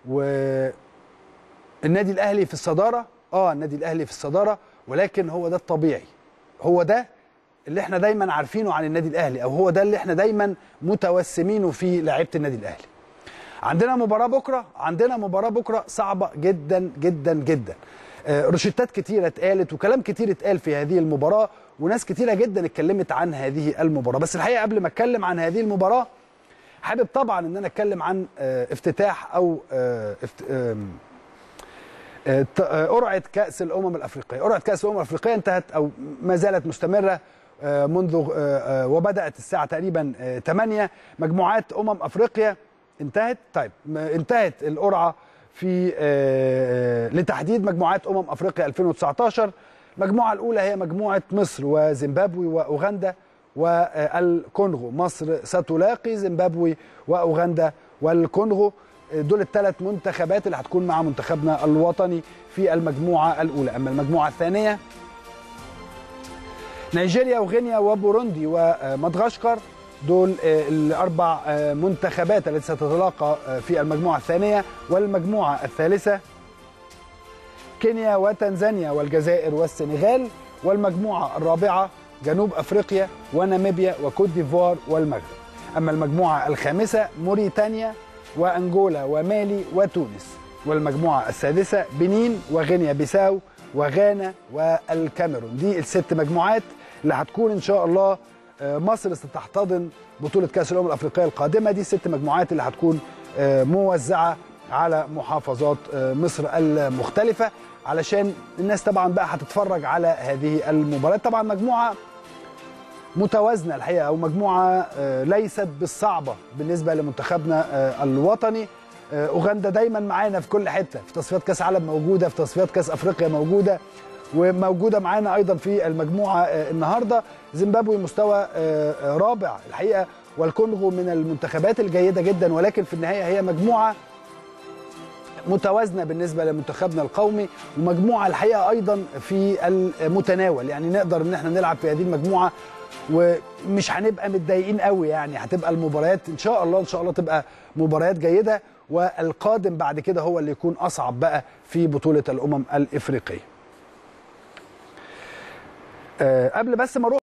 والنادي الاهلي في الصداره اه النادي الاهلي في الصداره ولكن هو ده الطبيعي هو ده اللي احنا دايما عارفينه عن النادي الاهلي او هو ده اللي احنا دايما متوسمينه في لعيبه النادي الاهلي عندنا مباراه بكره عندنا مباراه بكره صعبه جدا جدا جدا آه، روشتات كتيره اتقالت وكلام كتير اتقال في هذه المباراه وناس كتيره جدا اتكلمت عن هذه المباراه بس الحقيقه قبل ما اتكلم عن هذه المباراه حابب طبعا ان انا اتكلم عن آه، افتتاح او آه، افت- آم، آه، ت- آه، قرعه كاس الامم الافريقيه قرعه كاس الامم الافريقيه انتهت او ما زالت مستمره آه، منذ آه، آه، وبدات الساعه تقريبا آه، 8 مجموعات امم افريقيا انتهت طيب م- انتهت القرعه في آه، لتحديد مجموعات امم افريقيا 2019 المجموعه الاولى هي مجموعه مصر وزيمبابوي واوغندا والكونغو مصر ستلاقي زيمبابوي واوغندا والكونغو دول الثلاث منتخبات اللي هتكون مع منتخبنا الوطني في المجموعه الاولى اما المجموعه الثانيه نيجيريا وغينيا وبوروندي ومدغشقر دول آه، الاربع آه، منتخبات التي ستتلاقى آه، في المجموعه الثانيه والمجموعه الثالثه كينيا وتنزانيا والجزائر والسنغال والمجموعه الرابعه جنوب افريقيا وناميبيا وكوت ديفوار والمغرب اما المجموعه الخامسه موريتانيا وانجولا ومالي وتونس والمجموعه السادسه بنين وغينيا بيساو وغانا والكاميرون دي الست مجموعات اللي هتكون ان شاء الله آه، مصر ستحتضن بطوله كاس الامم الافريقيه القادمه دي الست مجموعات اللي هتكون آه، موزعه على محافظات آه، مصر المختلفه علشان الناس طبعا بقى هتتفرج على هذه المباريات طبعا مجموعه متوازنه الحقيقه او مجموعه آه، ليست بالصعبه بالنسبه لمنتخبنا آه، الوطني آه، اوغندا دايما معانا في كل حته في تصفيات كاس عالم موجوده في تصفيات كاس افريقيا موجوده وموجوده معانا ايضا في المجموعه آه، النهارده زيمبابوي مستوى آه، آه، رابع الحقيقه والكونغو من المنتخبات الجيده جدا ولكن في النهايه هي مجموعه متوازنه بالنسبه لمنتخبنا القومي ومجموعه الحقيقه ايضا في المتناول يعني نقدر ان احنا نلعب في هذه المجموعه ومش هنبقى متضايقين قوي يعني هتبقى المباريات ان شاء الله ان شاء الله تبقى مباريات جيده والقادم بعد كده هو اللي يكون اصعب بقى في بطوله الامم الافريقيه. أه قبل بس ما اروح